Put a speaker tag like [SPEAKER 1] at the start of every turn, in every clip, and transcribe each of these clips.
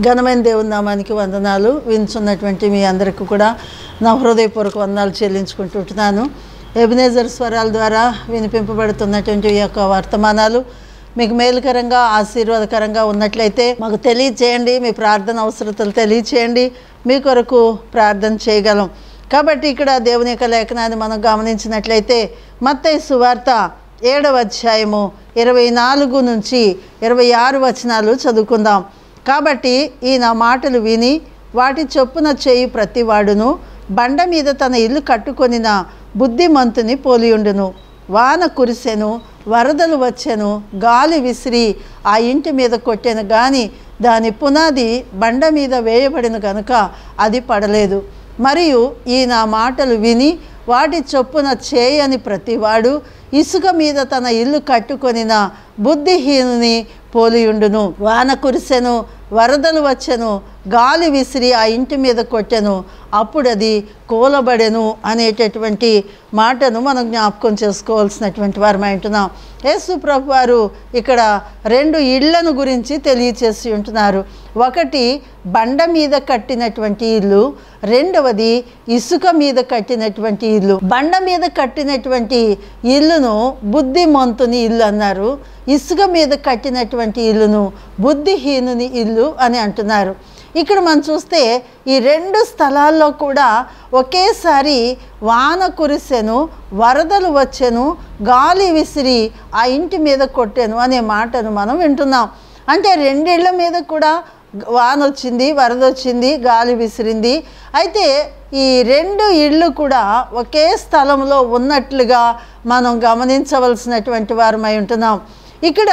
[SPEAKER 1] ఘనమైన దేవుని నామానికి వందనాలు వించున్నటువంటి మీ అందరికీ కూడా నా హృదయపూర్వక వందనాలు చెల్లించుకుంటుంటున్నాను ఎబినేజర్ స్వరాల ద్వారా వినిపింపబడుతున్నటువంటి ఈ యొక్క వర్తమానాలు మీకు మేలుకరంగా ఆశీర్వాదకరంగా ఉన్నట్లయితే మాకు తెలియచేయండి మీ ప్రార్థన అవసరతలు తెలియచేయండి మీ కొరకు ప్రార్థన చేయగలం కాబట్టి ఇక్కడ దేవుని యొక్క లేఖనాన్ని మనం గమనించినట్లయితే మత్తయి సువార్త ఏడవ అధ్యాయము ఇరవై నాలుగు నుంచి ఇరవై ఆరు వచనాలు చదువుకుందాం కాబట్టి ఈ నా మాటలు విని వాటి చొప్పున చేయి ప్రతివాడును బండ మీద తన ఇల్లు కట్టుకొనిన బుద్ధిమంతుని పోలియుండును వాన కురిసెను వరదలు వచ్చెను గాలి విసిరి ఆ ఇంటి మీద కొట్టెను గాని దాని పునాది బండ మీద వేయబడిన కనుక అది పడలేదు మరియు ఈ నా మాటలు విని వాటి చొప్పున చేయని ప్రతివాడు ఇసుక మీద తన ఇల్లు కట్టుకొనిన బుద్ధిహీనుని పోలియుండును వాన కురిసెను వరదలు వచ్చెను గాలి విసిరి ఆ ఇంటి మీద కొట్టెను అప్పుడు అది కూలబడెను అనేటటువంటి మాటను మనం జ్ఞాపకం చేసుకోవాల్సినటువంటి వారమై ఉంటున్నాం యేసు ప్రభు వారు ఇక్కడ రెండు ఇళ్లను గురించి తెలియచేసి ఉంటున్నారు ఒకటి బండ మీద కట్టినటువంటి ఇల్లు రెండవది ఇసుక మీద కట్టినటువంటి ఇల్లు బండ మీద కట్టినటువంటి ఇల్లును బుద్ధిమంతుని ఇల్లు అన్నారు ఇసుక మీద కట్టినటువంటి ఇల్లును బుద్ధిహీనుని ఇల్లు అని అంటున్నారు ఇక్కడ మనం చూస్తే ఈ రెండు స్థలాల్లో కూడా ఒకేసారి వాన కురిసెను వరదలు వచ్చెను గాలి విసిరి ఆ ఇంటి మీద కొట్టెను అనే మాటను మనం వింటున్నాం అంటే రెండిళ్ల మీద కూడా వాన వచ్చింది వరద వచ్చింది గాలి విసిరింది అయితే ఈ రెండు ఇళ్ళు కూడా ఒకే స్థలంలో ఉన్నట్లుగా మనం గమనించవలసినటువంటి వారమై ఉంటున్నాం ఇక్కడ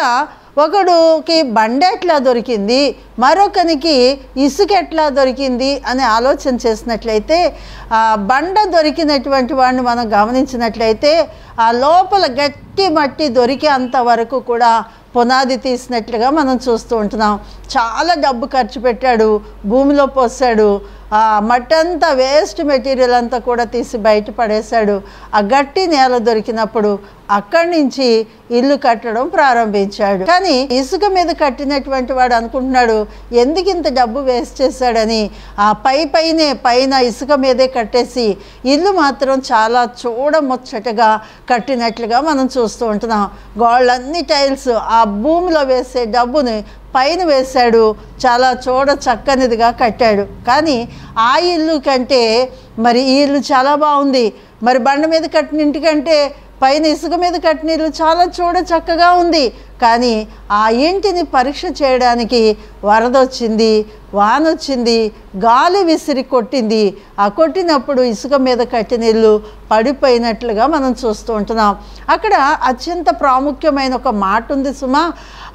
[SPEAKER 1] ఒకడుకి బండ ఎట్లా దొరికింది మరొకనికి ఇసుక ఎట్లా దొరికింది అని ఆలోచన చేసినట్లయితే ఆ బండ దొరికినటువంటి వాడిని మనం గమనించినట్లయితే ఆ లోపల గట్టి మట్టి దొరికేంత వరకు కూడా పునాది తీసినట్లుగా మనం చూస్తూ ఉంటున్నాం చాలా డబ్బు ఖర్చు పెట్టాడు భూమిలో పోసాడు ఆ మట్టంతా వేస్ట్ మెటీరియల్ అంతా కూడా తీసి బయట పడేశాడు ఆ గట్టి నేల దొరికినప్పుడు అక్కడి నుంచి ఇల్లు కట్టడం ప్రారంభించాడు కానీ ఇసుక మీద కట్టినటువంటి వాడు అనుకుంటున్నాడు ఎందుకు ఇంత డబ్బు వేస్ట్ చేశాడని ఆ పై పైనే పైన ఇసుక మీదే కట్టేసి ఇల్లు మాత్రం చాలా చూడముచ్చటగా కట్టినట్లుగా మనం చూస్తూ ఉంటున్నాం గోళ్ళన్ని టైల్స్ ఆ భూమిలో వేసే డబ్బుని పైన వేశాడు చాలా చూడ చక్కనిదిగా కట్టాడు కానీ ఆ ఇల్లు కంటే మరి ఈ ఇల్లు చాలా బాగుంది మరి బండ మీద కట్టిన ఇంటికంటే పైన ఇసుక మీద కట్టిన ఇల్లు చాలా చూడ చక్కగా ఉంది కానీ ఆ ఇంటిని పరీక్ష చేయడానికి వరద వచ్చింది వాన వచ్చింది గాలి విసిరి కొట్టింది ఆ కొట్టినప్పుడు ఇసుక మీద కట్టిన ఇల్లు పడిపోయినట్లుగా మనం చూస్తూ ఉంటున్నాం అక్కడ అత్యంత ప్రాముఖ్యమైన ఒక మాట ఉంది సుమా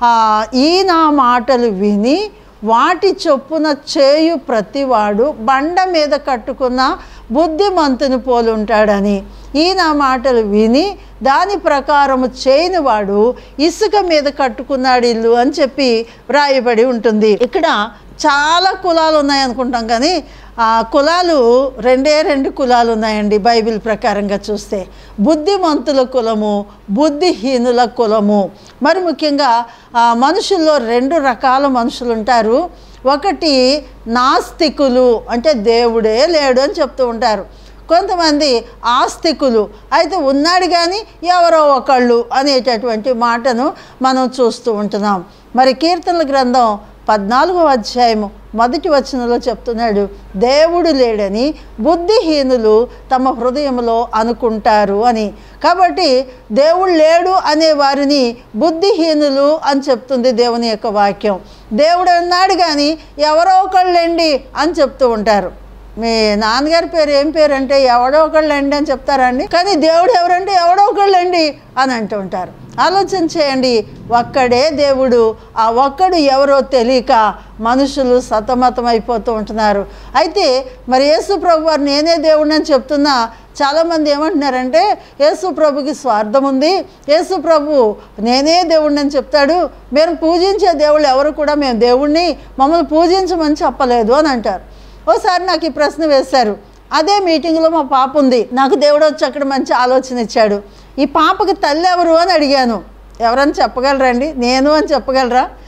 [SPEAKER 1] ఈ నా మాటలు విని వాటి చొప్పున చేయు ప్రతివాడు బండ మీద కట్టుకున్న బుద్ధిమంతుని పోలుంటాడని ఈ నా మాటలు విని దాని ప్రకారము చేయని వాడు ఇసుక మీద కట్టుకున్నాడు ఇల్లు అని చెప్పి వ్రాయబడి ఉంటుంది ఇక్కడ చాలా కులాలు ఉన్నాయనుకుంటాం కానీ ఆ కులాలు రెండే రెండు కులాలు ఉన్నాయండి బైబిల్ ప్రకారంగా చూస్తే బుద్ధిమంతుల కులము బుద్ధిహీనుల కులము మరి ముఖ్యంగా మనుషుల్లో రెండు రకాల మనుషులు ఉంటారు ఒకటి నాస్తికులు అంటే దేవుడే లేడు అని చెప్తూ ఉంటారు కొంతమంది ఆస్తికులు అయితే ఉన్నాడు కానీ ఎవరో ఒకళ్ళు అనేటటువంటి మాటను మనం చూస్తూ ఉంటున్నాం మరి కీర్తనల గ్రంథం పద్నాలుగో అధ్యాయము మొదటి వచనంలో చెప్తున్నాడు దేవుడు లేడని బుద్ధిహీనులు తమ హృదయంలో అనుకుంటారు అని కాబట్టి దేవుడు లేడు అనే వారిని బుద్ధిహీనులు అని చెప్తుంది దేవుని యొక్క వాక్యం దేవుడు అన్నాడు కానీ ఎవరో ఒకళ్ళండి అని చెప్తూ ఉంటారు మీ నాన్నగారి పేరు ఏం పేరు అంటే ఎవడో ఒకళ్ళండి అని చెప్తారండి కానీ దేవుడు ఎవరంటే ఎవడో ఒకళ్ళండి అని అంటూ ఉంటారు ఆలోచన చేయండి ఒక్కడే దేవుడు ఆ ఒక్కడు ఎవరో తెలియక మనుషులు సతమతం అయిపోతూ ఉంటున్నారు అయితే మరి యేసు ప్రభు వారు నేనే దేవుడిని అని చెప్తున్నా చాలామంది ఏమంటున్నారంటే యేసు ప్రభుకి స్వార్థం ఉంది యేసు ప్రభు నేనే దేవుడిని అని చెప్తాడు మేము పూజించే దేవుళ్ళు ఎవరు కూడా మేము దేవుణ్ణి మమ్మల్ని పూజించమని చెప్పలేదు అని అంటారు ఓసారి నాకు ఈ ప్రశ్న వేశారు అదే మీటింగ్లో మా పాప ఉంది నాకు దేవుడు వచ్చి అక్కడ మంచి ఆలోచన ఇచ్చాడు ఈ పాపకి తల్లి ఎవరు అని అడిగాను ఎవరని చెప్పగలరండి నేను అని చెప్పగలరా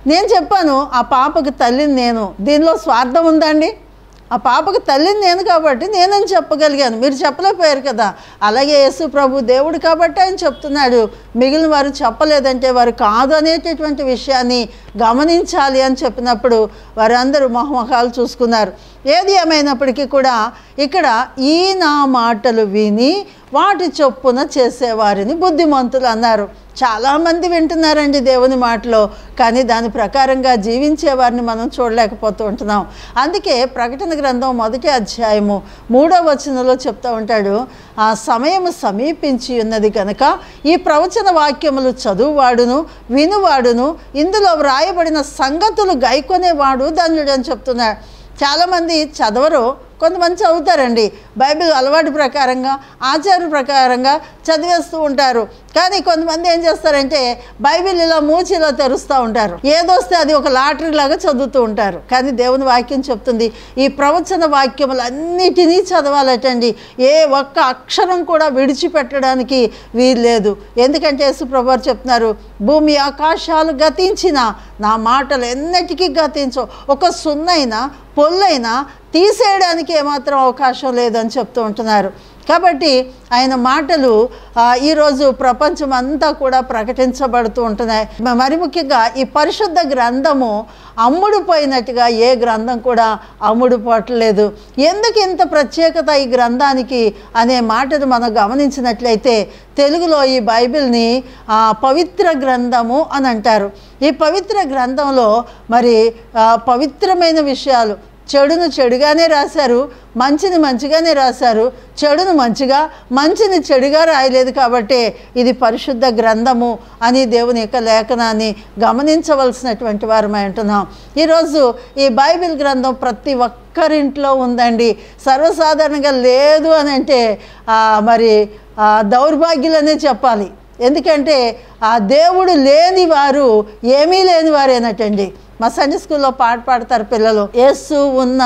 [SPEAKER 1] నేను చెప్పాను ఆ పాపకి తల్లిని నేను దీనిలో స్వార్థం ఉందండి ఆ పాపకి తల్లిని నేను కాబట్టి నేనని చెప్పగలిగాను మీరు చెప్పలేకపోయారు కదా అలాగే యేసు ప్రభు దేవుడు కాబట్టి ఆయన చెప్తున్నాడు మిగిలిన వారు చెప్పలేదంటే వారు కాదు అనేటటువంటి విషయాన్ని గమనించాలి అని చెప్పినప్పుడు వారందరూ మొహముఖాలు చూసుకున్నారు ఏది ఏమైనప్పటికీ కూడా ఇక్కడ ఈ నా మాటలు విని వాటి చొప్పున చేసేవారిని బుద్ధిమంతులు అన్నారు చాలామంది వింటున్నారండి దేవుని మాటలో కానీ దాని ప్రకారంగా జీవించే వారిని మనం చూడలేకపోతూ ఉంటున్నాం అందుకే ప్రకటన గ్రంథం మొదటి అధ్యాయము మూడో వచనంలో చెప్తూ ఉంటాడు ఆ సమయం సమీపించి ఉన్నది కనుక ఈ ప్రవచన వాక్యములు చదువువాడును వినువాడును ఇందులో వ్రాయబడిన సంగతులు గైకొనేవాడు ధన్యుడు అని చెప్తున్నాడు చాలామంది చదవరు కొంతమంది చదువుతారండి బైబిల్ అలవాటు ప్రకారంగా ఆచార ప్రకారంగా చదివేస్తూ ఉంటారు కానీ కొంతమంది ఏం చేస్తారంటే బైబిల్ ఇలా మూచి ఇలా తెరుస్తూ ఉంటారు ఏదొస్తే అది ఒక లాటరీ లాగా చదువుతూ ఉంటారు కానీ దేవుని వాక్యం చెప్తుంది ఈ ప్రవచన వాక్యములు అన్నిటినీ చదవాలటండి ఏ ఒక్క అక్షరం కూడా విడిచిపెట్టడానికి వీల్లేదు ఎందుకంటే యేసుప్రభు చెప్తున్నారు భూమి ఆకాశాలు గతించిన నా మాటలు ఎన్నటికీ గతించవు ఒక సున్నైనా పొల్లైనా తీసేయడానికి ఏమాత్రం అవకాశం లేదని చెప్తూ ఉంటున్నారు కాబట్టి ఆయన మాటలు ఆ, ఈరోజు ప్రపంచం అంతా కూడా ప్రకటించబడుతూ ఉంటున్నాయి మ- మరి ముఖ్యంగా ఈ పరిశుద్ధ గ్రంథము అమ్ముడుపోయినట్టుగా ఏ గ్రంథం కూడా అమ్ముడుపోవట్లేదు ఎందుకు ఇంత ప్రత్యేకత ఈ గ్రంథానికి అనే మాటను మనం గమనించినట్లయితే తెలుగులో ఈ బైబిల్ని ఆ, పవిత్ర గ్రంథము అని అంటారు ఈ పవిత్ర గ్రంథంలో మరి ఆ, పవిత్రమైన విషయాలు చెడును చెడుగానే రాశారు మంచిని మంచిగానే రాశారు చెడును మంచిగా మంచిని చెడుగా రాయలేదు కాబట్టి ఇది పరిశుద్ధ గ్రంథము అని దేవుని యొక్క లేఖనాన్ని గమనించవలసినటువంటి వారమై ఉంటున్నాం ఈరోజు ఈ బైబిల్ గ్రంథం ప్రతి ఒక్కరింట్లో ఉందండి సర్వసాధారణంగా లేదు అని అంటే ఆ, మరి ఆ, దౌర్భాగ్యులనే చెప్పాలి ఎందుకంటే ఆ దేవుడు లేని వారు ఏమీ లేని వారేనటండి మా సండే స్కూల్లో పాట పాడతారు పిల్లలు యేసు ఉన్న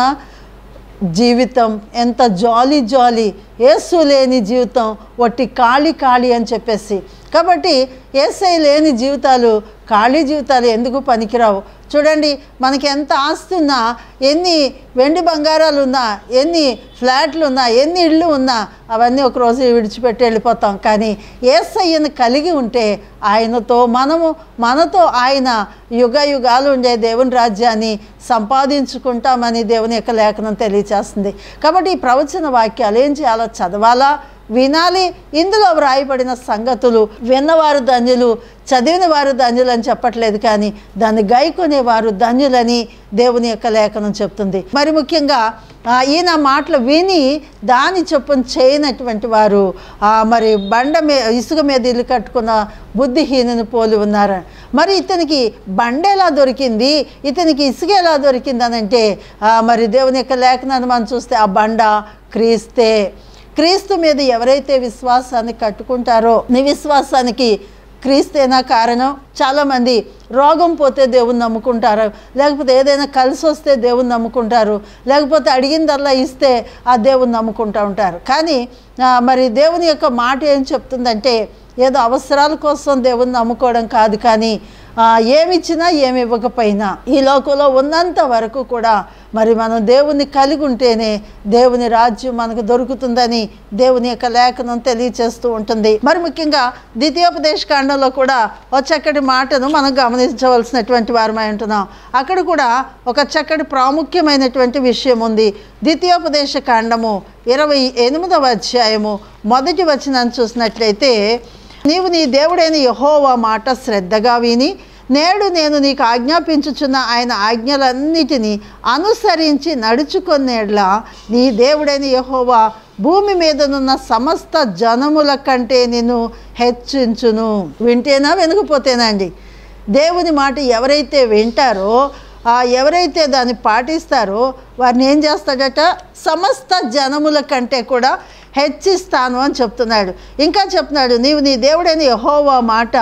[SPEAKER 1] జీవితం ఎంత జాలీ జాలీ యేసు లేని జీవితం ఒట్టి ఖాళీ ఖాళీ అని చెప్పేసి కాబట్టి ఏసై లేని జీవితాలు ఖాళీ జీవితాలు ఎందుకు పనికిరావు చూడండి మనకి ఎంత ఆస్తి ఉన్నా ఎన్ని వెండి బంగారాలు ఉన్నా ఎన్ని ఫ్లాట్లు ఉన్నా ఎన్ని ఇళ్ళు ఉన్నా అవన్నీ ఒకరోజు విడిచిపెట్టి వెళ్ళిపోతాం కానీ ఏసయ్యను కలిగి ఉంటే ఆయనతో మనము మనతో ఆయన యుగ యుగాలు ఉండే దేవుని రాజ్యాన్ని సంపాదించుకుంటామని దేవుని యొక్క లేఖనం తెలియచేస్తుంది కాబట్టి ఈ ప్రవచన వాక్యాలు ఏం చేయాలో చదవాలా వినాలి ఇందులో వ్రాయబడిన సంగతులు విన్నవారు ధన్యులు చదివిన వారు ధన్యులు అని చెప్పట్లేదు కానీ దాన్ని గైకొనేవారు ధన్యులని దేవుని యొక్క లేఖనం చెప్తుంది మరి ముఖ్యంగా ఆ, ఈయన మాటలు విని దాని చొప్పున చేయనటువంటి వారు ఆ, మరి బండ మీద ఇసుక మీద ఇల్లు కట్టుకున్న బుద్ధిహీనని పోలి ఉన్నారు మరి ఇతనికి బండ ఎలా దొరికింది ఇతనికి ఇసుక ఎలా దొరికింది అని అంటే ఆ, మరి దేవుని యొక్క లేఖనాన్ని మనం చూస్తే ఆ బండ క్రీస్తే క్రీస్తు మీద ఎవరైతే విశ్వాసాన్ని కట్టుకుంటారో నీ విశ్వాసానికి క్రీస్తేనా కారణం చాలామంది రోగం పోతే దేవుని నమ్ముకుంటారు లేకపోతే ఏదైనా కలిసి వస్తే దేవుని నమ్ముకుంటారు లేకపోతే అడిగిందల్లా ఇస్తే ఆ దేవుని నమ్ముకుంటూ ఉంటారు కానీ ఆ, మరి దేవుని యొక్క మాట ఏం చెప్తుందంటే ఏదో అవసరాల కోసం దేవుని నమ్ముకోవడం కాదు కానీ ఆ, ఏమిచ్చినా ఏమి ఇవ్వకపోయినా ఈ లోకంలో ఉన్నంత వరకు కూడా మరి మనం దేవుని కలిగి ఉంటేనే దేవుని రాజ్యం మనకు దొరుకుతుందని దేవుని యొక్క లేఖనం తెలియచేస్తూ ఉంటుంది మరి ముఖ్యంగా ద్వితీయోపదేశ కాండంలో కూడా ఒక చక్కటి మాటను మనం గమనించవలసినటువంటి వారమై ఉంటున్నాం అక్కడ కూడా ఒక చక్కటి ప్రాముఖ్యమైనటువంటి విషయం ఉంది ద్వితీయోపదేశ కాండము ఇరవై ఎనిమిదవ అధ్యాయము మొదటి వచనాన్ని చూసినట్లయితే నీవు నీ దేవుడైన యహోవా మాట శ్రద్ధగా విని నేడు నేను నీకు ఆజ్ఞాపించుచున్న ఆయన ఆజ్ఞలన్నిటినీ అనుసరించి నడుచుకునేట్లా నీ దేవుడైన యహోవా భూమి మీదనున్న సమస్త జనముల కంటే నిన్ను హెచ్చించును వింటేనా వెనుకపోతేనా అండి దేవుని మాట ఎవరైతే వింటారో ఆ ఎవరైతే దాన్ని పాటిస్తారో వారిని ఏం చేస్తాడట సమస్త జనముల కంటే కూడా హెచ్చిస్తాను అని చెప్తున్నాడు ఇంకా చెప్తున్నాడు నీవు నీ దేవుడైన యహోవా మాట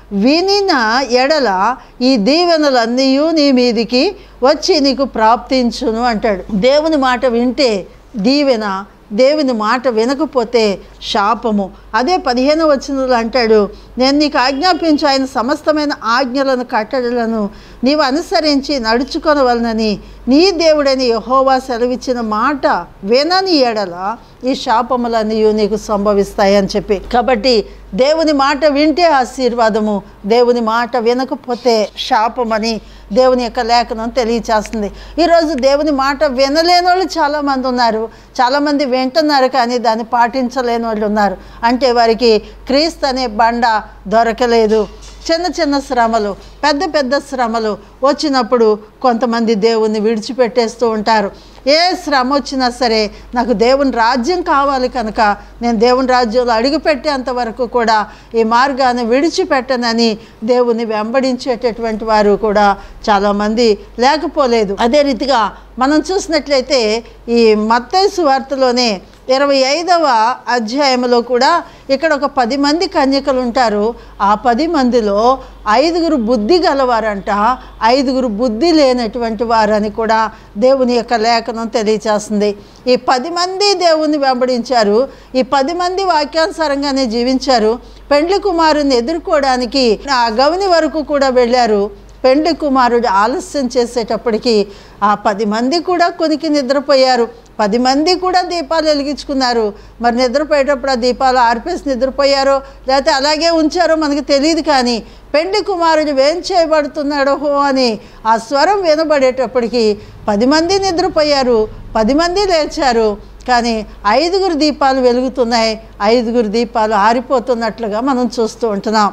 [SPEAKER 1] వినిన ఎడల ఈ దీవెనలన్నీ నీ మీదికి వచ్చి నీకు ప్రాప్తించును అంటాడు దేవుని మాట వింటే దీవెన దేవుని మాట వినకపోతే శాపము అదే పదిహేను వచనంలో అంటాడు నేను నీకు ఆజ్ఞాపించు ఆయన సమస్తమైన ఆజ్ఞలను కట్టడలను నీవు అనుసరించి నడుచుకొనవలనని నీ దేవుడని యహోవా సెలవిచ్చిన మాట వినని ఎడల ఈ శాపములన్నీ నీకు సంభవిస్తాయని చెప్పి కాబట్టి దేవుని మాట వింటే ఆశీర్వాదము దేవుని మాట వినకపోతే శాపమని దేవుని యొక్క లేఖనం తెలియచేస్తుంది ఈరోజు దేవుని మాట వినలేని వాళ్ళు చాలామంది ఉన్నారు చాలామంది వింటున్నారు కానీ దాన్ని పాటించలేని వాళ్ళు ఉన్నారు అంటే వారికి క్రీస్తు అనే బండ దొరకలేదు చిన్న చిన్న శ్రమలు పెద్ద పెద్ద శ్రమలు వచ్చినప్పుడు కొంతమంది దేవుణ్ణి విడిచిపెట్టేస్తూ ఉంటారు ఏ శ్రమ వచ్చినా సరే నాకు దేవుని రాజ్యం కావాలి కనుక నేను దేవుని రాజ్యంలో అడుగుపెట్టేంత వరకు కూడా ఈ మార్గాన్ని విడిచిపెట్టనని దేవుని వెంబడించేటటువంటి వారు కూడా చాలామంది లేకపోలేదు అదే రీతిగా మనం చూసినట్లయితే ఈ మత్తైసు వార్తలోనే ఇరవై ఐదవ అధ్యాయంలో కూడా ఇక్కడ ఒక పది మంది కన్యకలు ఉంటారు ఆ పది మందిలో ఐదుగురు బుద్ధి గలవారంట ఐదుగురు బుద్ధి లేనటువంటి వారని కూడా దేవుని యొక్క లేఖనం తెలియచేస్తుంది ఈ పది మంది దేవుని వెంబడించారు ఈ పది మంది వాక్యానుసారంగానే జీవించారు పెండ్లి కుమారుని ఎదుర్కోవడానికి ఆ గవని వరకు కూడా వెళ్ళారు పెండ్లి కుమారుడు ఆలస్యం చేసేటప్పటికి ఆ పది మంది కూడా కొనికి నిద్రపోయారు పది మంది కూడా దీపాలు వెలిగించుకున్నారు మరి నిద్రపోయేటప్పుడు ఆ దీపాలు ఆర్పేసి నిద్రపోయారో లేకపోతే అలాగే ఉంచారో మనకు తెలియదు కానీ పెండ్లి కుమారుడు ఏం చేయబడుతున్నాడో హో అని ఆ స్వరం వినబడేటప్పటికి పది మంది నిద్రపోయారు పది మంది లేచారు కానీ ఐదుగురు దీపాలు వెలుగుతున్నాయి ఐదుగురు దీపాలు ఆరిపోతున్నట్లుగా మనం చూస్తూ ఉంటున్నాం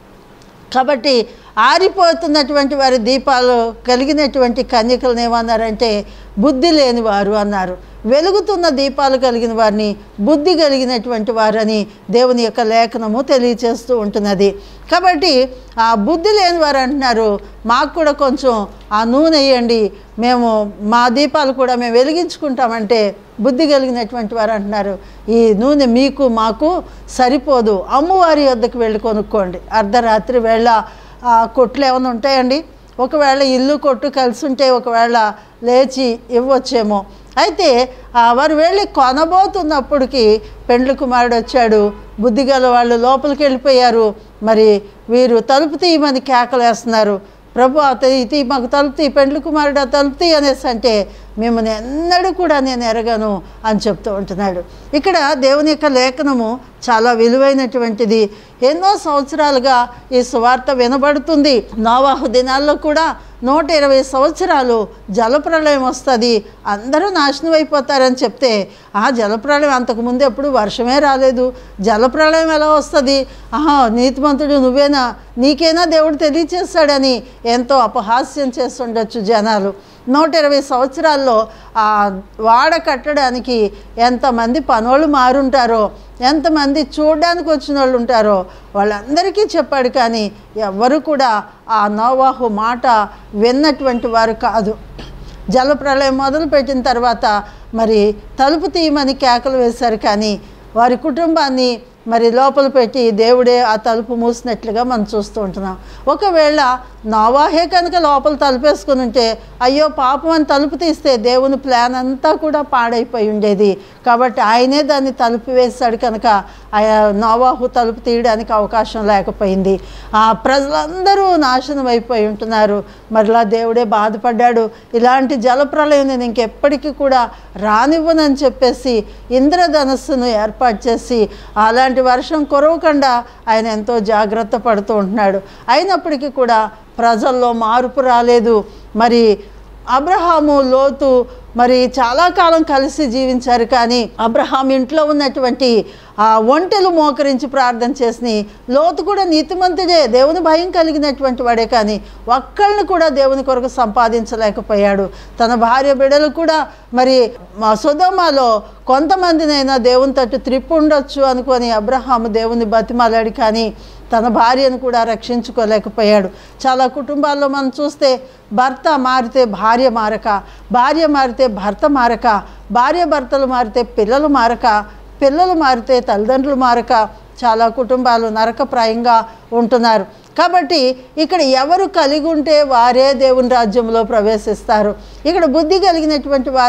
[SPEAKER 1] కాబట్టి ఆరిపోతున్నటువంటి వారి దీపాలు కలిగినటువంటి కన్యకలను ఏమన్నారంటే బుద్ధి లేని వారు అన్నారు వెలుగుతున్న దీపాలు కలిగిన వారిని బుద్ధి కలిగినటువంటి వారని దేవుని యొక్క లేఖనము తెలియచేస్తూ ఉంటున్నది కాబట్టి ఆ బుద్ధి లేని వారు అంటున్నారు మాకు కూడా కొంచెం ఆ నూనె వేయండి మేము మా దీపాలు కూడా మేము వెలిగించుకుంటామంటే బుద్ధి కలిగినటువంటి వారు అంటున్నారు ఈ నూనె మీకు మాకు సరిపోదు అమ్మవారి వద్దకు వెళ్ళి కొనుక్కోండి అర్ధరాత్రి వేళ ఆ కొట్లు ఏమైనా ఉంటాయండి ఒకవేళ ఇల్లు కొట్టు కలిసి ఉంటే ఒకవేళ లేచి ఇవ్వచ్చేమో అయితే ఆ వారు వెళ్ళి కొనబోతున్నప్పటికి పెండ్లి కుమారుడు వచ్చాడు బుద్ధిగల వాళ్ళు లోపలికి వెళ్ళిపోయారు మరి వీరు తలుపు తీయమని కేకలు వేస్తున్నారు ప్రభు అతని ఇది మాకు తలుపు తీ పెండ్లి కుమారుడు ఆ తలుపు తీ అనేసి అంటే మిమ్మల్ని ఎన్నడూ కూడా నేను ఎరగను అని చెప్తూ ఉంటున్నాడు ఇక్కడ దేవుని యొక్క లేఖనము చాలా విలువైనటువంటిది ఎన్నో సంవత్సరాలుగా ఈ సువార్త వినబడుతుంది నోవాహు దినాల్లో కూడా నూట ఇరవై సంవత్సరాలు జలప్రళయం వస్తుంది అందరూ నాశనం అయిపోతారని చెప్తే ఆ జలప్రళయం అంతకుముందు ఎప్పుడు వర్షమే రాలేదు జలప్రళయం ఎలా వస్తుంది ఆహా నీతిమంతుడు నువ్వేనా నీకేనా దేవుడు తెలియచేస్తాడని ఎంతో అపహాస్యం చేస్తుండొచ్చు జనాలు నూట ఇరవై సంవత్సరాల్లో ఆ వాడ కట్టడానికి ఎంతమంది పనోళ్ళు మారుంటారో ఎంతమంది చూడడానికి వచ్చిన వాళ్ళు ఉంటారో వాళ్ళందరికీ చెప్పాడు కానీ ఎవ్వరు కూడా ఆ నోవాహు మాట విన్నటువంటి వారు కాదు జలప్రళయం మొదలుపెట్టిన తర్వాత మరి తలుపు తీయమని కేకలు వేశారు కానీ వారి కుటుంబాన్ని మరి లోపల పెట్టి దేవుడే ఆ తలుపు మూసినట్లుగా మనం చూస్తూ ఉంటున్నాం ఒకవేళ నోవాహే కనుక లోపల తలుపేసుకుని ఉంటే అయ్యో పాపం అని తలుపు తీస్తే దేవుని ప్లాన్ అంతా కూడా పాడైపోయి ఉండేది కాబట్టి ఆయనే దాన్ని తలుపు వేశాడు కనుక ఆయన నోవాహు తలుపు తీయడానికి అవకాశం లేకపోయింది ఆ ప్రజలందరూ నాశనం అయిపోయి ఉంటున్నారు మరలా దేవుడే బాధపడ్డాడు ఇలాంటి జలప్రలయం నేను ఇంకెప్పటికీ కూడా రానివ్వనని చెప్పేసి ఇంద్రధనస్సును ఏర్పాటు చేసి అలాంటి వర్షం కురవకుండా ఆయన ఎంతో జాగ్రత్త పడుతూ ఉంటున్నాడు అయినప్పటికీ కూడా ప్రజల్లో మార్పు రాలేదు మరి అబ్రహాము లోతు మరి చాలా కాలం కలిసి జీవించారు కానీ అబ్రహాం ఇంట్లో ఉన్నటువంటి ఆ ఒంటెలు మోకరించి ప్రార్థన చేసి లోతు కూడా నీతిమంతుడే దేవుని భయం కలిగినటువంటి వాడే కానీ ఒక్కళ్ళని కూడా దేవుని కొరకు సంపాదించలేకపోయాడు తన భార్య బిడ్డలు కూడా మరి మా సుధమాలో కొంతమందినైనా దేవుని తట్టు త్రిప్పు ఉండొచ్చు అనుకొని అబ్రహాము దేవుని బతిమాలాడు కానీ తన భార్యను కూడా రక్షించుకోలేకపోయాడు చాలా కుటుంబాల్లో మనం చూస్తే భర్త మారితే భార్య మారక భార్య మారితే భర్త మారక భార్య భర్తలు మారితే పిల్లలు మారక పిల్లలు మారితే తల్లిదండ్రులు మారక చాలా కుటుంబాలు నరకప్రాయంగా ఉంటున్నారు కాబట్టి ఇక్కడ ఎవరు కలిగి ఉంటే వారే దేవుని రాజ్యంలో ప్రవేశిస్తారు ఇక్కడ బుద్ధి కలిగినటువంటి వారు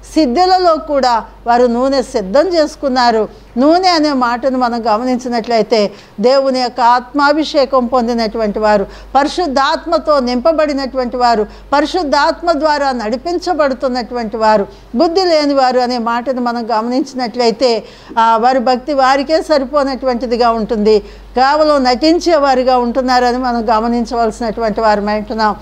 [SPEAKER 1] సిద్ధులలో కూడా వారు నూనె సిద్ధం చేసుకున్నారు నూనె అనే మాటను మనం గమనించినట్లయితే దేవుని యొక్క ఆత్మాభిషేకం పొందినటువంటి వారు పరిశుద్ధాత్మతో నింపబడినటువంటి వారు పరిశుద్ధాత్మ ద్వారా నడిపించబడుతున్నటువంటి వారు బుద్ధి లేని వారు అనే మాటను మనం గమనించినట్లయితే ఆ, వారి భక్తి వారికే సరిపోనటువంటిదిగా ఉంటుంది కేవలం నటించేవారిగా ఉంటున్నారని మనం గమనించవలసినటువంటి వారు అంటున్నాం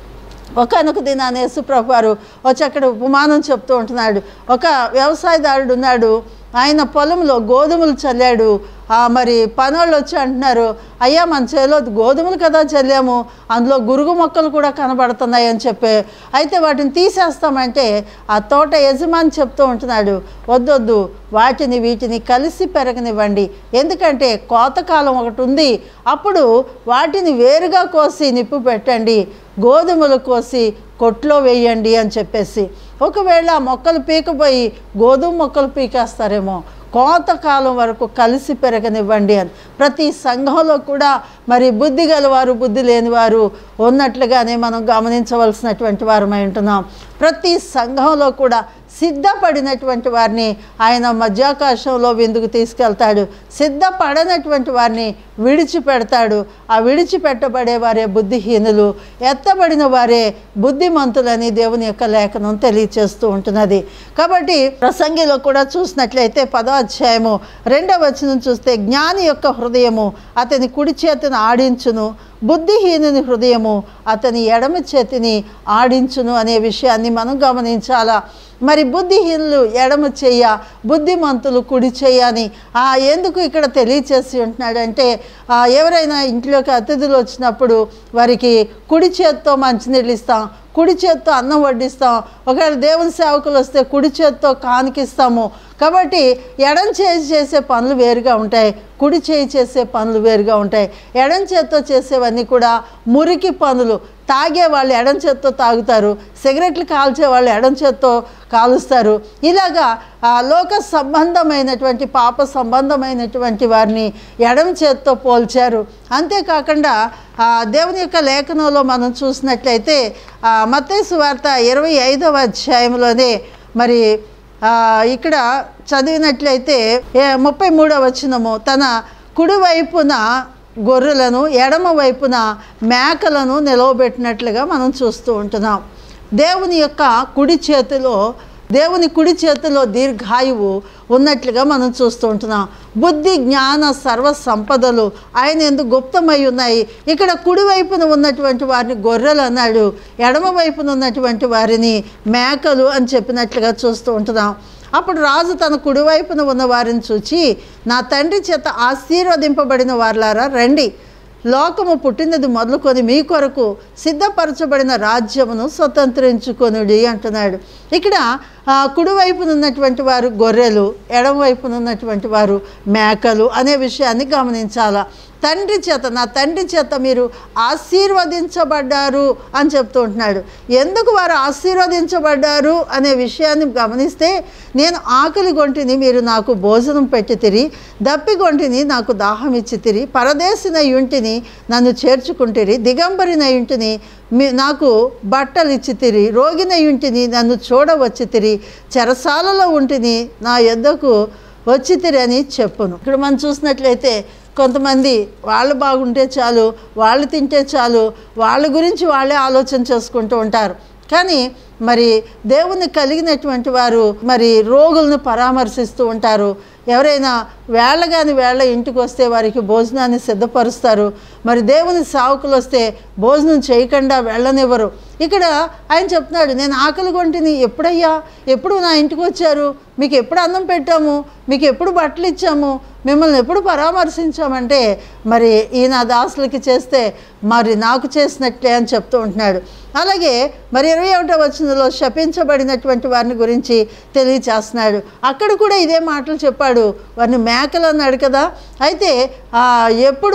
[SPEAKER 1] ఒకనొక దినాన్ని యేసుప్రభు వారు వచ్చి అక్కడ ఉపమానం చెప్తూ ఉంటున్నాడు ఒక వ్యవసాయదారుడు ఉన్నాడు ఆయన పొలంలో గోధుమలు చల్లాడు ఆ, మరి పనోళ్ళు వచ్చి అంటున్నారు అయ్యా మన చేలో గోధుమలు కదా చల్లాము అందులో గురుగు మొక్కలు కూడా కనబడుతున్నాయి అని చెప్పి అయితే వాటిని తీసేస్తామంటే ఆ తోట యజమాని చెప్తూ ఉంటున్నాడు వద్దొద్దు వాటిని వీటిని కలిసి పెరగనివ్వండి ఎందుకంటే కోతకాలం ఒకటి ఉంది అప్పుడు వాటిని వేరుగా కోసి నిప్పు పెట్టండి గోధుమలు కోసి కొట్లో వేయండి అని చెప్పేసి ఒకవేళ ఆ మొక్కలు పీకపోయి గోధుమ మొక్కలు పీకేస్తారేమో కోతకాలం వరకు కలిసి పెరగనివ్వండి అని ప్రతి సంఘంలో కూడా మరి బుద్ధి గలవారు బుద్ధి లేనివారు ఉన్నట్లుగానే మనం గమనించవలసినటువంటి వారమై ఉంటున్నాం ప్రతి సంఘంలో కూడా సిద్ధపడినటువంటి వారిని ఆయన మధ్యాకాశంలో విందుకు తీసుకెళ్తాడు సిద్ధపడనటువంటి వారిని విడిచిపెడతాడు ఆ విడిచిపెట్టబడే వారే బుద్ధిహీనులు ఎత్తబడిన వారే బుద్ధిమంతులని దేవుని యొక్క లేఖనం తెలియచేస్తూ ఉంటున్నది కాబట్టి ప్రసంగిలో కూడా చూసినట్లయితే పదో అధ్యాయము రెండవ వచనం చూస్తే జ్ఞాని యొక్క హృదయము అతని కుడి చేతిని ఆడించును బుద్ధిహీనుని హృదయము అతని ఎడమ చేతిని ఆడించును అనే విషయాన్ని మనం గమనించాలా మరి బుద్ధిహీనులు ఎడమ చెయ్య బుద్ధిమంతులు కుడి చెయ్య అని ఆ, ఎందుకు ఇక్కడ తెలియచేసి ఉంటున్నాడంటే ఆ, ఎవరైనా ఇంట్లోకి అతిథులు వచ్చినప్పుడు వారికి కుడి చేత్తో మంచినీళ్ళు ఇస్తాం కుడి చేత్తో అన్నం వడ్డిస్తాం ఒకవేళ దేవుని సేవకులు వస్తే కుడి చేత్తో కానికిస్తాము కాబట్టి ఎడం చేయి చేసే పనులు వేరుగా ఉంటాయి కుడి చేయి చేసే పనులు వేరుగా ఉంటాయి ఎడం చేత్తో చేసేవన్నీ కూడా మురికి పనులు తాగే వాళ్ళు ఎడం చేత్తో తాగుతారు సిగరెట్లు కాల్చే వాళ్ళు ఎడం చేత్తో కాలుస్తారు ఇలాగా ఆ లోక సంబంధమైనటువంటి పాప సంబంధమైనటువంటి వారిని ఎడం చేత్తో పోల్చారు అంతేకాకుండా ఆ, దేవుని యొక్క లేఖనంలో మనం చూసినట్లయితే మత్తేసు వార్త ఇరవై ఐదవ అధ్యాయంలోనే మరి ఆ, ఇక్కడ చదివినట్లయితే ఏ- ముప్పై మూడవ వచనము తన కుడివైపున గొర్రెలను ఎడమ వైపున మేకలను నిలవబెట్టినట్లుగా మనం చూస్తూ ఉంటున్నాం దేవుని యొక్క కుడి చేతిలో దేవుని కుడి చేతిలో దీర్ఘాయువు ఉన్నట్లుగా మనం చూస్తూ ఉంటున్నాం బుద్ధి జ్ఞాన సర్వ సంపదలు ఆయన ఎందుకు గుప్తమై ఉన్నాయి ఇక్కడ కుడి వైపున ఉన్నటువంటి వారిని గొర్రెలు అన్నాడు ఎడమ వైపున ఉన్నటువంటి వారిని మేకలు అని చెప్పినట్లుగా చూస్తూ ఉంటున్నాం అప్పుడు రాజు తన కుడివైపున ఉన్న వారిని చూచి నా తండ్రి చేత ఆశీర్వదింపబడిన వారులారా రండి లోకము పుట్టినది మొదలుకొని మీ కొరకు సిద్ధపరచబడిన రాజ్యమును స్వతంత్రించుకొనుడి అంటున్నాడు ఇక్కడ ఆ, కుడివైపున ఉన్నటువంటి వారు గొర్రెలు ఎడమవైపున ఉన్నటువంటి వారు మేకలు అనే విషయాన్ని గమనించాలా తండ్రి చేత నా తండ్రి చేత మీరు ఆశీర్వదించబడ్డారు అని చెప్తూ ఉంటున్నాడు ఎందుకు వారు ఆశీర్వదించబడ్డారు అనే విషయాన్ని గమనిస్తే నేను ఆకలి గొంటిని మీరు నాకు భోజనం పెట్టి తిరి దప్పి గొంటిని నాకు దాహం ఇచ్చి తిరి పరదేశిన ఇంటిని నన్ను చేర్చుకుంటిరి దిగంబరిన ఇంటిని మీ నాకు బట్టలు ఇచ్చి తిరి రోగిన ఇంటిని నన్ను చూడవచ్చి తిరి చెరసాలలో ఉంటిని నా యొద్దకు వచ్చి తిరి అని చెప్పును ఇక్కడ మనం చూసినట్లయితే కొంతమంది వాళ్ళు బాగుంటే చాలు వాళ్ళు తింటే చాలు వాళ్ళ గురించి వాళ్ళే ఆలోచన చేసుకుంటూ ఉంటారు కానీ మరి దేవుని కలిగినటువంటి వారు మరి రోగులను పరామర్శిస్తూ ఉంటారు ఎవరైనా వేళ కాని వేళ ఇంటికి వస్తే వారికి భోజనాన్ని సిద్ధపరుస్తారు మరి దేవుని సావుకులు వస్తే భోజనం చేయకుండా వెళ్ళనివ్వరు ఇక్కడ ఆయన చెప్తున్నాడు నేను ఆకలి కొంటిని ఎప్పుడయ్యా ఎప్పుడు నా ఇంటికి వచ్చారు మీకు ఎప్పుడు అన్నం పెట్టాము మీకు ఎప్పుడు బట్టలు ఇచ్చాము మిమ్మల్ని ఎప్పుడు పరామర్శించామంటే మరి ఈయన దాసులకి చేస్తే మరి నాకు చేసినట్లే అని చెప్తూ ఉంటున్నాడు అలాగే మరి ఇరవై ఒకటో వచనంలో శపించబడినటువంటి వారిని గురించి తెలియచేస్తున్నాడు అక్కడ కూడా ఇదే మాటలు చెప్పాడు వారిని మేకలు అన్నాడు కదా అయితే ఆ, ఎప్పుడు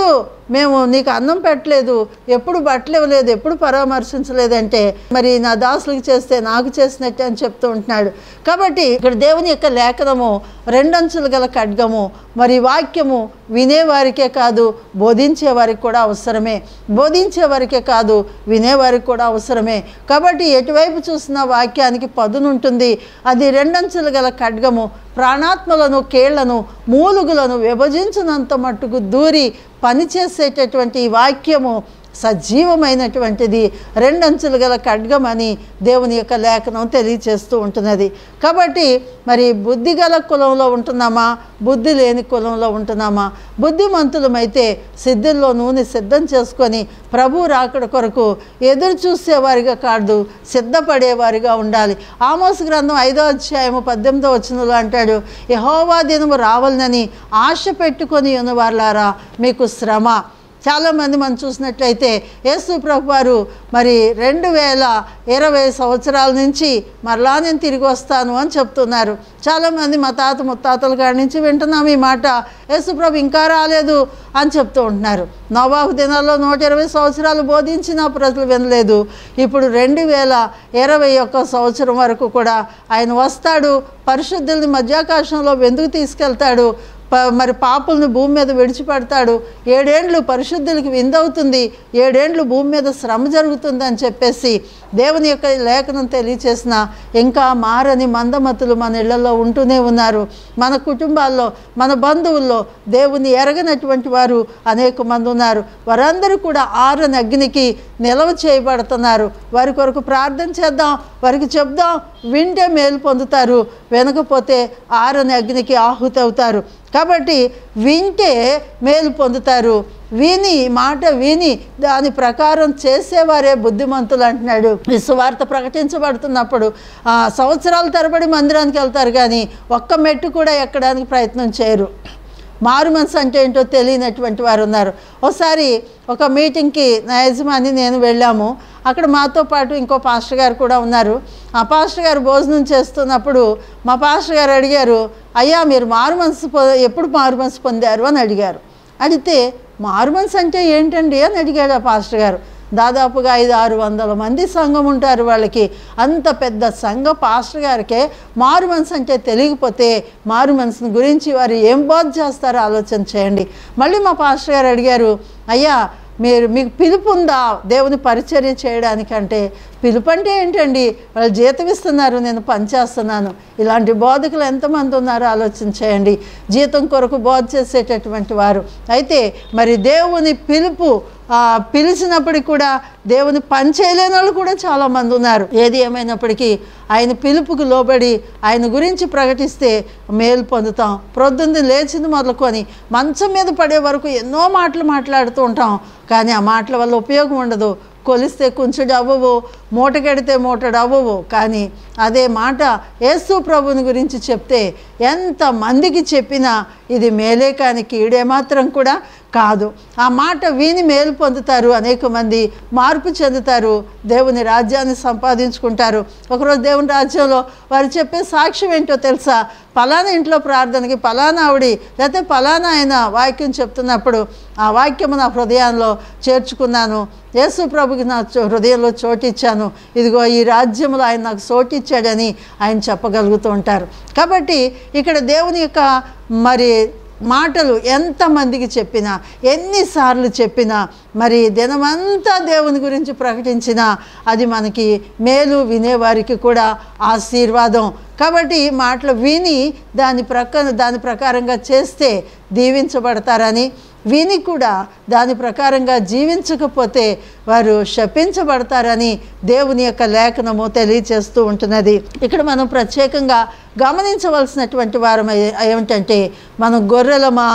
[SPEAKER 1] మేము నీకు అన్నం పెట్టలేదు ఎప్పుడు బట్టలు ఇవ్వలేదు ఎప్పుడు పరామర్శించలేదంటే మరి నా దాసులకు చేస్తే నాకు చేసినట్టే అని చెప్తూ ఉంటున్నాడు కాబట్టి ఇక్కడ దేవుని యొక్క లేఖనము రెండంచులు గల ఖడ్గము మరి వాక్యము వినేవారికే కాదు బోధించే వారికి కూడా అవసరమే బోధించే వారికే కాదు వినేవారికి కూడా అవసరమే కాబట్టి ఎటువైపు చూసిన వాక్యానికి పదునుంటుంది అది రెండంచులు గల ఖడ్గము ప్రాణాత్మలను కేళ్లను మూలుగులను విభజించినంత మట్టుకు దూరి పనిచేసేటటువంటి ఈ వాక్యము సజీవమైనటువంటిది రెండంచులు గల ఖడ్గమని దేవుని యొక్క లేఖనం తెలియచేస్తూ ఉంటున్నది కాబట్టి మరి బుద్ధి గల కులంలో ఉంటున్నామా బుద్ధి లేని కులంలో ఉంటున్నామా బుద్ధిమంతులమైతే సిద్ధుల్లో నూనె సిద్ధం చేసుకొని ప్రభు రాకడ కొరకు ఎదురు చూసేవారిగా కాదు సిద్ధపడేవారిగా ఉండాలి ఆమోస్ గ్రంథం ఐదో అధ్యాయము పద్దెనిమిదో వచనంలో అంటాడు యహోవా దినము రావాలని ఆశ పెట్టుకొని ఉన్నవారులారా మీకు శ్రమ చాలామంది మనం చూసినట్లయితే యేసు ప్రభు వారు మరి రెండు వేల ఇరవై సంవత్సరాల నుంచి మరలా నేను తిరిగి వస్తాను అని చెప్తున్నారు చాలామంది మా తాత ముత్తాతల కాడి నుంచి వింటున్నాం ఈ మాట యేసు ప్రభు ఇంకా రాలేదు అని చెప్తూ ఉంటున్నారు నవాబు దినాల్లో నూట ఇరవై సంవత్సరాలు బోధించిన ప్రజలు వినలేదు ఇప్పుడు రెండు వేల ఇరవై ఒక్క సంవత్సరం వరకు కూడా ఆయన వస్తాడు పరిశుద్ధుల్ని మధ్యాకాశంలో వెందుకు తీసుకెళ్తాడు ప మరి పాపులను భూమి మీద విడిచిపెడతాడు ఏడేండ్లు పరిశుద్ధులకి విందవుతుంది ఏడేండ్లు భూమి మీద శ్రమ జరుగుతుంది అని చెప్పేసి దేవుని యొక్క లేఖనం తెలియచేసిన ఇంకా మారని మందమతులు మన ఇళ్లలో ఉంటూనే ఉన్నారు మన కుటుంబాల్లో మన బంధువుల్లో దేవుని ఎరగనటువంటి వారు అనేక మంది ఉన్నారు వారందరూ కూడా ఆరని అగ్నికి నిలవ చేయబడుతున్నారు వారి కొరకు ప్రార్థన చేద్దాం వారికి చెప్దాం వింటే మేలు పొందుతారు వినకపోతే ఆరని అగ్నికి ఆహుతి అవుతారు కాబట్టి వింటే మేలు పొందుతారు విని మాట విని దాని ప్రకారం చేసేవారే బుద్ధిమంతులు అంటున్నాడు ఈ సువార్త ప్రకటించబడుతున్నప్పుడు ఆ, సంవత్సరాల తరబడి మందిరానికి వెళ్తారు కానీ ఒక్క మెట్టు కూడా ఎక్కడానికి ప్రయత్నం చేయరు మారు మనసు అంటే ఏంటో తెలియనటువంటి వారు ఉన్నారు ఒకసారి ఒక మీటింగ్కి నా యజమాని నేను వెళ్ళాము అక్కడ మాతో పాటు ఇంకో పాస్టర్ గారు కూడా ఉన్నారు ఆ పాస్టర్ గారు భోజనం చేస్తున్నప్పుడు మా పాస్టర్ గారు అడిగారు అయ్యా మీరు మారు మనసు పొ ఎప్పుడు మారు మనసు పొందారు అని అడిగారు అడిగితే మారు మనసు అంటే ఏంటండి అని అడిగాడు ఆ పాస్టర్ గారు దాదాపుగా ఐదు ఆరు వందల మంది సంఘం ఉంటారు వాళ్ళకి అంత పెద్ద సంఘ పాస్టర్ గారికే మారు మనసు అంటే తెలియకపోతే మారు మనసుని గురించి వారు ఏం బోధ చేస్తారో ఆలోచన చేయండి మళ్ళీ మా పాస్టర్ గారు అడిగారు అయ్యా మీరు మీకు పిలుపు ఉందా దేవుని పరిచర్య చేయడానికంటే పిలుపు అంటే ఏంటండి వాళ్ళు జీతం ఇస్తున్నారు నేను పనిచేస్తున్నాను ఇలాంటి బోధకులు ఎంతమంది ఉన్నారో ఆలోచన చేయండి జీతం కొరకు బోధ చేసేటటువంటి వారు అయితే మరి దేవుని పిలుపు ఆ, పిలిచినప్పటికి కూడా దేవుని పని చేయలేని వాళ్ళు కూడా చాలామంది ఉన్నారు ఏది ఏమైనప్పటికీ ఆయన పిలుపుకు లోబడి ఆయన గురించి ప్రకటిస్తే మేలు పొందుతాం ప్రొద్దుంది లేచింది మొదలుకొని మంచం మీద పడే వరకు ఎన్నో మాటలు మాట్లాడుతూ ఉంటాం కానీ ఆ మాటల వల్ల ఉపయోగం ఉండదు కొలిస్తే కొంచెం అవ్వవు మూట కడితే మూటడు అవ్వవు కానీ అదే మాట యేసు ప్రభుని గురించి చెప్తే ఎంతమందికి చెప్పినా ఇది మేలే కానీ కీడే మాత్రం కూడా కాదు ఆ మాట విని మేలు పొందుతారు అనేక మంది మార్పు చెందుతారు దేవుని రాజ్యాన్ని సంపాదించుకుంటారు ఒకరోజు దేవుని రాజ్యంలో వారు చెప్పే సాక్ష్యం ఏంటో తెలుసా పలానా ఇంట్లో ప్రార్థనకి పలానా ఆవిడి లేకపోతే పలానా ఆయన వాక్యం చెప్తున్నప్పుడు ఆ వాక్యము నా హృదయంలో చేర్చుకున్నాను యేసు ప్రభుకి నా చో- హృదయంలో చోటిచ్చాను ఇదిగో ఈ రాజ్యంలో ఆయన నాకు చోటిచ్చాడని ఆయన చెప్పగలుగుతూ ఉంటారు కాబట్టి ఇక్కడ దేవుని యొక్క మరి మాటలు ఎంతమందికి చెప్పినా ఎన్నిసార్లు చెప్పినా మరి దినమంతా దేవుని గురించి ప్రకటించినా అది మనకి మేలు వినేవారికి కూడా ఆశీర్వాదం కాబట్టి ఈ మాటలు విని దాని ప్రక్క దాని ప్రకారంగా చేస్తే దీవించబడతారని విని కూడా దాని ప్రకారంగా జీవించకపోతే వారు శపించబడతారని దేవుని యొక్క లేఖనము తెలియచేస్తూ ఉంటున్నది ఇక్కడ మనం ప్రత్యేకంగా గమనించవలసినటువంటి వారం ఏ- ఏమిటంటే మనం గొర్రెలమా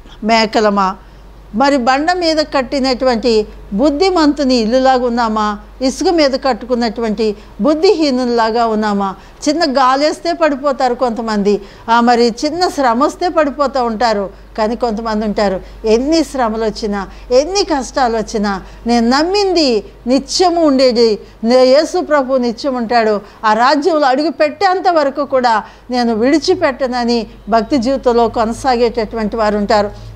[SPEAKER 1] మేకలమా మరి బండ మీద కట్టినటువంటి బుద్ధిమంతుని ఇల్లులాగా ఉన్నామా ఇసుక మీద కట్టుకున్నటువంటి బుద్ధిహీనులాగా ఉన్నామా చిన్న గాలేస్తే పడిపోతారు కొంతమంది ఆ, మరి చిన్న శ్రమ వస్తే పడిపోతూ ఉంటారు కానీ కొంతమంది ఉంటారు ఎన్ని శ్రమలు వచ్చినా ఎన్ని కష్టాలు వచ్చినా నేను నమ్మింది నిత్యము ఉండేది నే- యేసు ప్రభు నిత్యం ఉంటాడు ఆ రాజ్యంలో అడుగు పెట్టేంత వరకు కూడా నేను విడిచిపెట్టనని భక్తి జీవితంలో కొనసాగేటటువంటి వారు ఉంటారు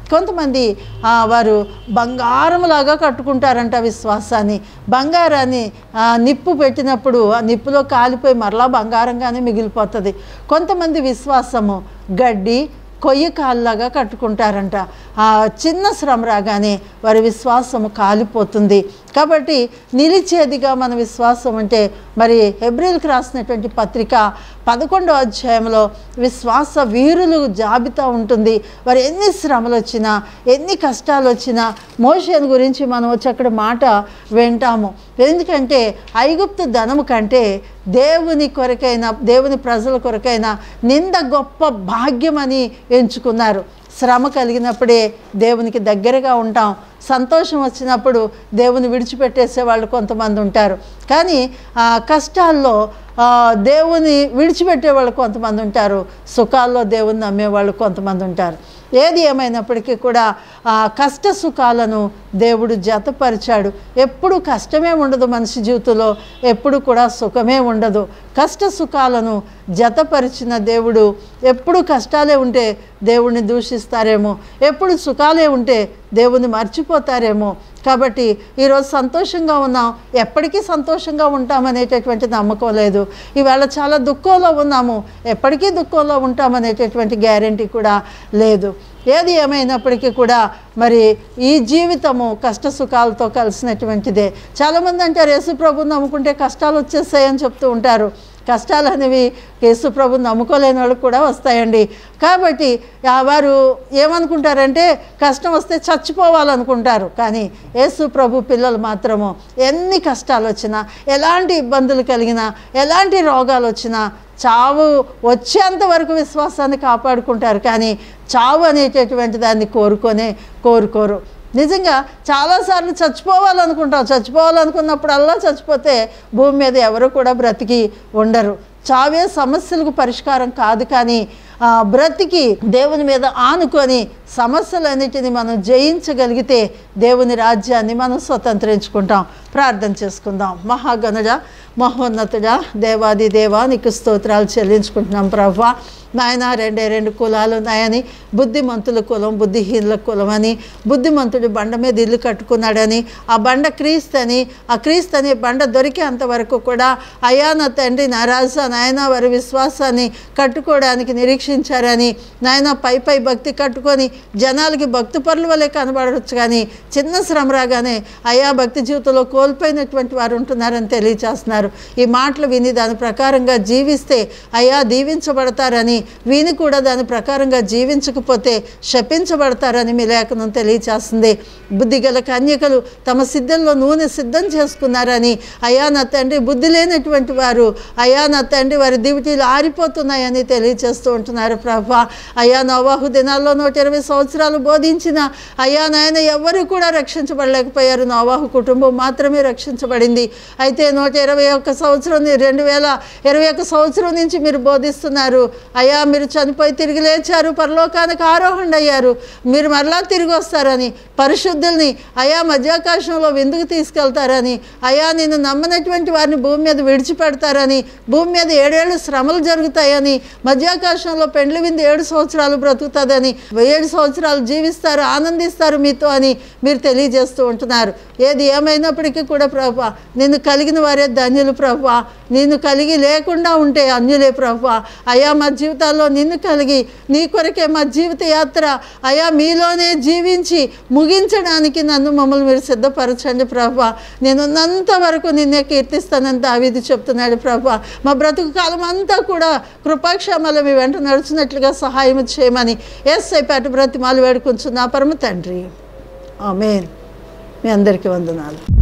[SPEAKER 1] కొంతమంది ఆ, వారు బంగారంలాగా కట్టుకుంటారంట విశ్వాసాన్ని బంగారాన్ని ఆ, నిప్పు పెట్టినప్పుడు ఆ నిప్పులో కాలిపోయి మరలా బంగారంగానే మిగిలిపోతుంది కొంతమంది విశ్వాసము గడ్డి కొయ్య కాళ్ళలాగా కట్టుకుంటారంట ఆ చిన్న శ్రమ రాగానే వారి విశ్వాసము కాలిపోతుంది కాబట్టి నిలిచేదిగా మన విశ్వాసం అంటే మరి హెబ్రిల్కి రాసినటువంటి పత్రిక పదకొండో అధ్యాయంలో విశ్వాస వీరులు జాబితా ఉంటుంది వారు ఎన్ని శ్రమలు వచ్చినా ఎన్ని కష్టాలు వచ్చినా మోషన్ గురించి మనం వచ్చి అక్కడ మాట వింటాము ఎందుకంటే ఐగుప్తు ధనము కంటే దేవుని కొరకైన దేవుని ప్రజల కొరకైన నింద గొప్ప భాగ్యమని ఎంచుకున్నారు శ్రమ కలిగినప్పుడే దేవునికి దగ్గరగా ఉంటాం సంతోషం వచ్చినప్పుడు దేవుని విడిచిపెట్టేసే వాళ్ళు కొంతమంది ఉంటారు కానీ ఆ కష్టాల్లో ఆ, దేవుని విడిచిపెట్టే వాళ్ళు కొంతమంది ఉంటారు సుఖాల్లో దేవుని నమ్మే వాళ్ళు కొంతమంది ఉంటారు ఏది ఏమైనప్పటికీ కూడా ఆ కష్ట సుఖాలను దేవుడు జతపరిచాడు ఎప్పుడు కష్టమే ఉండదు మనిషి జీవితంలో ఎప్పుడు కూడా సుఖమే ఉండదు కష్ట సుఖాలను జతపరిచిన దేవుడు ఎప్పుడు కష్టాలే ఉంటే దేవుణ్ణి దూషిస్తారేమో ఎప్పుడు సుఖాలే ఉంటే దేవుని మర్చిపోతారేమో కాబట్టి ఈరోజు సంతోషంగా ఉన్నాం ఎప్పటికీ సంతోషంగా ఉంటామనేటటువంటి నమ్మకం లేదు ఈవేళ చాలా దుఃఖంలో ఉన్నాము ఎప్పటికీ దుఃఖంలో ఉంటామనేటటువంటి గ్యారంటీ కూడా లేదు ఏది ఏమైనప్పటికీ కూడా మరి ఈ జీవితము కష్ట సుఖాలతో కలిసినటువంటిదే చాలామంది అంటారు యేసు ప్రభుని నమ్ముకుంటే కష్టాలు వచ్చేస్తాయని చెప్తూ ఉంటారు కష్టాలు అనేవి యేసు ప్రభుని నమ్ముకోలేని వాళ్ళకి కూడా వస్తాయండి కాబట్టి ఆ వారు ఏమనుకుంటారంటే కష్టం వస్తే చచ్చిపోవాలనుకుంటారు కానీ యేసు ప్రభు పిల్లలు మాత్రము ఎన్ని కష్టాలు వచ్చినా ఎలాంటి ఇబ్బందులు కలిగినా ఎలాంటి రోగాలు వచ్చినా చావు వచ్చేంత వరకు విశ్వాసాన్ని కాపాడుకుంటారు కానీ చావు అనేటటువంటి దాన్ని కోరుకొనే కోరుకోరు నిజంగా చాలాసార్లు చచ్చిపోవాలనుకుంటాం చచ్చిపోవాలనుకున్నప్పుడు అల్లా చచ్చిపోతే భూమి మీద ఎవరు కూడా బ్రతికి ఉండరు చావే సమస్యలకు పరిష్కారం కాదు కానీ ఆ, బ్రతికి దేవుని మీద ఆనుకొని సమస్యలన్నిటిని మనం జయించగలిగితే దేవుని రాజ్యాన్ని మనం స్వతంత్రించుకుంటాం ప్రార్థన చేసుకుందాం మహాగణుడ మహోన్నతుడా దేవాది దేవా నీకు స్తోత్రాలు చెల్లించుకుంటున్నాం ప్రభా నాయన రెండే రెండు కులాలు ఉన్నాయని బుద్ధిమంతుల కులం బుద్ధిహీనుల కులం అని బుద్ధిమంతుడు బండ మీద ఇల్లు కట్టుకున్నాడని ఆ బండ క్రీస్తని ఆ క్రీస్తు అనే బండ దొరికేంత వరకు కూడా అయా నా తండ్రి నా రాజా నాయన వారి విశ్వాసాన్ని కట్టుకోవడానికి నిరీక్షించారని నాయన పై పై భక్తి కట్టుకొని జనాలకి భక్తి పరుల వలె కనబడవచ్చు కానీ చిన్న శ్రమ రాగానే అయా భక్తి జీవితంలో కోల్పోయినటువంటి వారు ఉంటున్నారని తెలియచేస్తున్నారు ఈ మాటలు విని దాని ప్రకారంగా జీవిస్తే అయా దీవించబడతారని విని కూడా దాని ప్రకారంగా జీవించకపోతే శపించబడతారని మీ లేఖనం తెలియచేస్తుంది బుద్ధిగల కన్యకలు తమ సిద్ధంలో నూనె సిద్ధం చేసుకున్నారని అయా నా తండ్రి బుద్ధి లేనటువంటి వారు అయా నా తండ్రి వారి దివిటీలు ఆరిపోతున్నాయని తెలియచేస్తూ ఉంటున్నారు ప్రభా అయా నవాహు దినాల్లో నూట ఇరవై సంవత్సరాలు బోధించిన అయా నాయన ఎవరు కూడా రక్షించబడలేకపోయారు నవాహు కుటుంబం మాత్రమే రక్షించబడింది అయితే నూట ఇరవై ఒక్క సంవత్సరం రెండు వేల ఇరవై ఒక్క సంవత్సరం నుంచి మీరు బోధిస్తున్నారు అయా మీరు చనిపోయి తిరిగి లేచారు పరలోకానికి ఆరోహణ అయ్యారు మీరు మరలా తిరిగి వస్తారని పరిశుద్ధుల్ని అయా మధ్యాకాశంలో విందుకు తీసుకెళ్తారని అయా నేను నమ్మనటువంటి వారిని భూమి మీద విడిచిపెడతారని భూమి మీద ఏడేళ్ళు శ్రమలు జరుగుతాయని మధ్యాకాశంలో పెండ్లి విందు ఏడు సంవత్సరాలు బ్రతుకుతుందని ఏడు సంవత్సరాలు జీవిస్తారు ఆనందిస్తారు మీతో అని మీరు తెలియజేస్తూ ఉంటున్నారు ఏది ఏమైనప్పటికీ కూడా ప్రభా నిన్ను కలిగిన వారే ధన్యులు ప్రభా నిన్ను కలిగి లేకుండా ఉంటే అన్యులే ప్రభా అయా మా జీవితాల్లో నిన్ను కలిగి నీ కొరకే మా జీవిత యాత్ర అయా మీలోనే జీవించి ముగించడానికి నన్ను మమ్మల్ని మీరు సిద్ధపరచండి ప్రభా నేనున్నంత వరకు నిన్నే కీర్తిస్తానని దావీది చెప్తున్నాడు ప్రభా మా బ్రతుకు కాలం అంతా కూడా కృపాక్షేమాల మీ వెంట నడుచున్నట్లుగా సహాయం చేయమని ఎస్ఐ పేట బ్రతిమాలు వేడుకుంటున్నా పరమ తండ్రి ఆమెన్ మీ అందరికీ వందనాలు